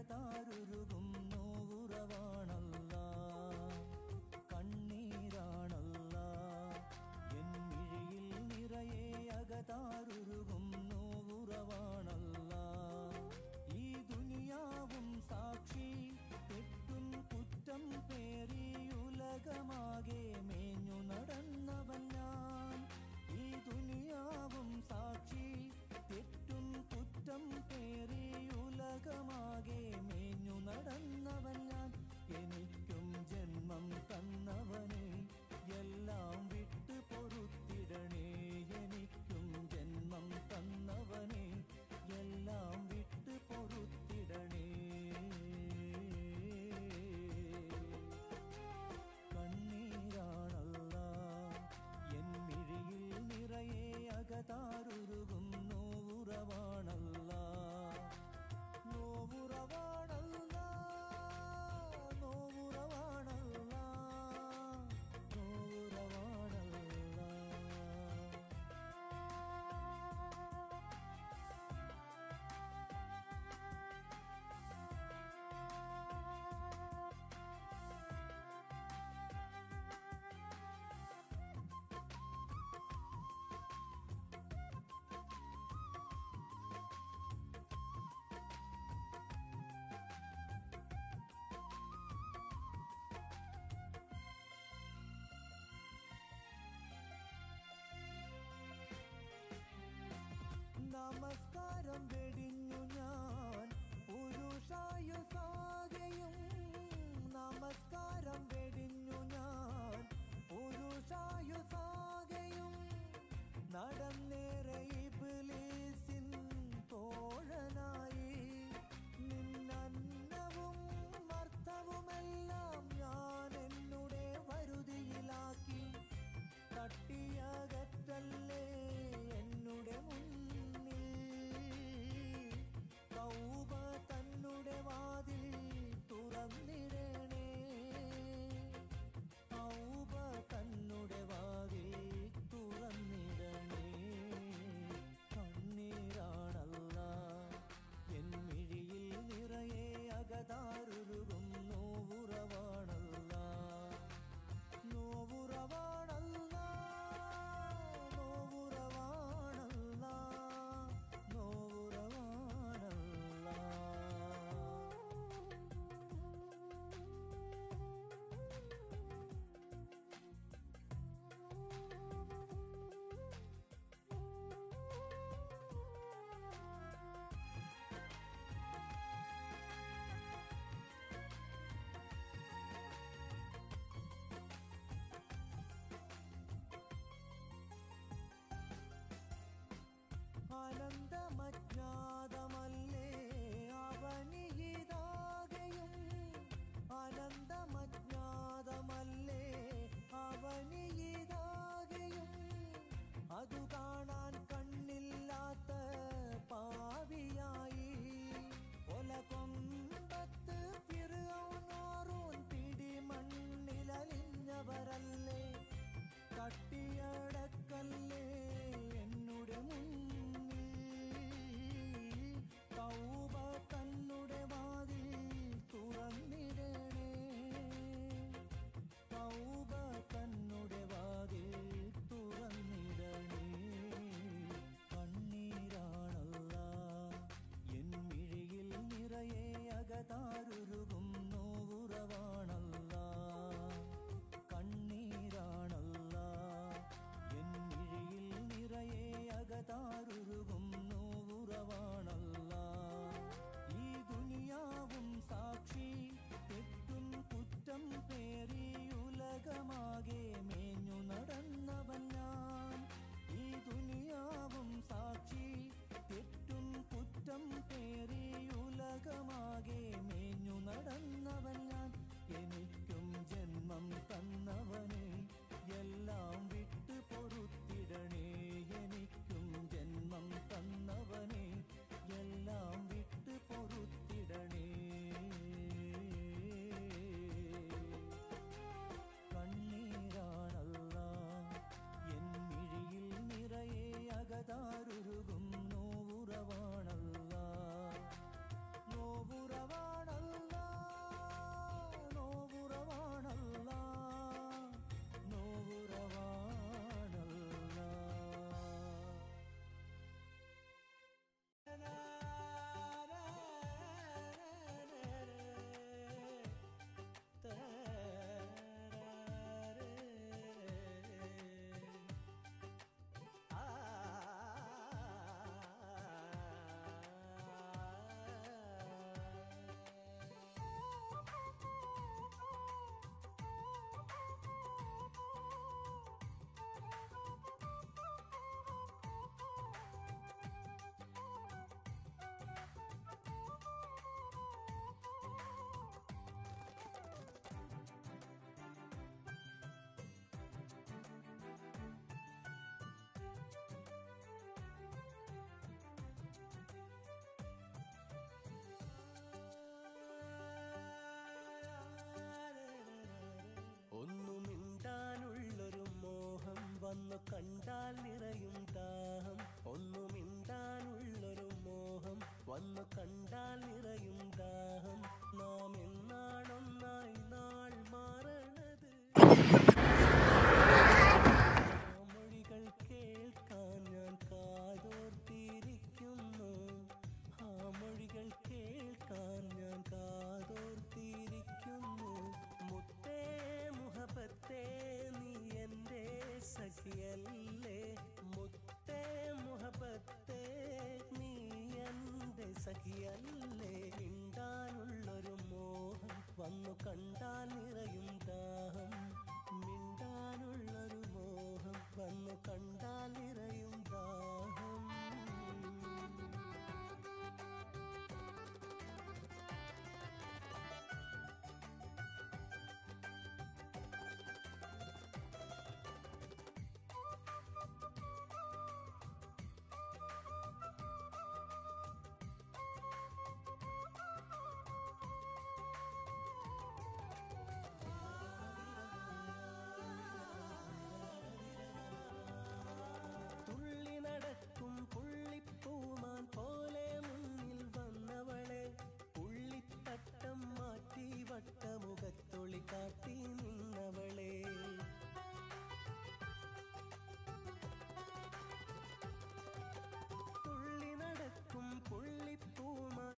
അകതാരുരുകും നോവുറവാണല്ല കണ്ണീരാണല്ല N മിഴിയിൽ നിറയെ അകതാരുരുകും നോവുറവാണല്ല ഈ ദുനിയാവും സാക്ഷി തെറ്റും കുറ്റം പേറി ഉലകമാകെ മേഞ്ഞു നടന്നവൻ ഞാൻ ഈ ദുനിയാവും സാക്ഷി തെറ്റും കുറ്റം പേറി ഉലകമാകെ മേഞ്ഞു നടന്നവൻ ഞാൻ എനിക്കും ജന്മം തന്നവനെ എല്ലാം വിട്ട് പൊറുത്തിടണേ എനിക്കും ജന്മം തന്നവനെ എല്ലാം വിട്ട് പൊറുത്തിടണേ കണ്ണീരാണല്ല എൻ മിഴിയിൽ നിറയെ അകതാരുരുകും നോവുറവാണല്ല നോവുറവാണല്ല നോവുറവാണല്ല നോവുറവാണല്ല നമസ്കാരം വെടിഞ്ഞു ഞാൻ പുരുഷായുസാകയും നമസ്കാരം വെടിഞ്ഞു ഞാൻ പുരുഷായുസാകയും നടന്നേറെ ഇബ്ലീസിൻ തോഴനായി നിന്നന്നവും അർത്ഥവുമെല്ലാം ഞാൻ എന്നുടെ വരുതിയിലാക്കി തട്ടിയകറ്റല്ലേ എന്നുടെ മുന്നിൽ കൗബ തന്നുടെ വാതിൽ തുറന്നിടണേ കൗബ തന്നുടെ വാതിൽ തുറന്നിടണേ കണ്ണീരാണല്ല എൻ മിഴിയിൽ നിറയെ അകതാരുരുകും നോവുറവാണല്ല നോവുറവാണല്ല നോവുറവാണല്ല നോവുറവാണല്ല അനന്തമജ്ഞാതമല്ലേ അവനിഹിതാകയും അനന്തമജ്ഞാതമല്ലേ അവനിഹിതാകയും അതു കാണാൻ കണ്ണില്ലാത്ത പാവിയായി കൊലകൊമ്പത്ത് ഫിർഔനോറൂൻ പിടിമണ്ണിലലിഞ്ഞവരല്ലേ കട്ടിയടക്കല്ലേ എന്നുടെ മുന്നിൽ കൗബ തന്നുടെ വാതിൽ തുറന്നിടണേ കൗബ തന്നുടെ വാതിൽ തുറന്നിടണേ കണ്ണീരാണല്ല എൻ മിഴിയിൽ നിറയെ അകതാരുരുകും നോവുറവാണല്ല കണ്ണീരാണല്ല എൻ മിഴിയിൽ നിറയെ അകതാരുരുകും നോവുറവാണല്ല ഈ ദുനിയാവും സാക്ഷി തെറ്റും കുറ്റം പേറി ഉലകമാകെ മേഞ്ഞു നടന്നവൻ ഞാൻ ഈ ദുനിയാവും സാക്ഷി തെറ്റും കുറ്റം പേറി ഉലകമാകെ മേഞ്ഞു നടന്നവൻ ഞാൻ എനിക്കും ജന്മം തന്നവനെ എല്ലാം വിട്ട് പൊറുത്തിടണേ എനിക്കും ജന്മം തന്നവനെ എല്ലാം വിട്ട് പൊറുത്തിടണേ കണ്ണീരാണല്ല എൻ മിഴിയിൽ നിറയെ അകതാരുരുകും നോവുറവാണല്ല നോവുറവാണല്ല വന്നു കണ്ടാൽ നിറയും ദാഹം ഒന്നു മിണ്ടാനുള്ളൊരു മോഹം വന്നു കണ്ടാൽ നിറയും ദാഹം നാം എന്നാണൊന്നായി നാൾ മാറണത് ആ മൊഴികൾ കേൾക്കാൻ ഞാൻ കാതോർത്തിരിക്കുന്നു ആ മൊഴികൾ കേൾക്കാൻ ഞാൻ കാതോർത്തിരിക്കുന്നു മുത്തേ മുഹബത്തേ നീ എൻ്റെ സഖിയല്ലേ മുത്തേ മുഹബത്തേ നീ എൻ്റെ സഖിയല്ലേ മിണ്ടാനുള്ളൊരു മോഹം വന്നു കണ്ടാൽ നിറയും ദാഹം മിണ്ടാനുള്ളൊരു മോഹം വന്നു കണ്ടാൽ നിറയും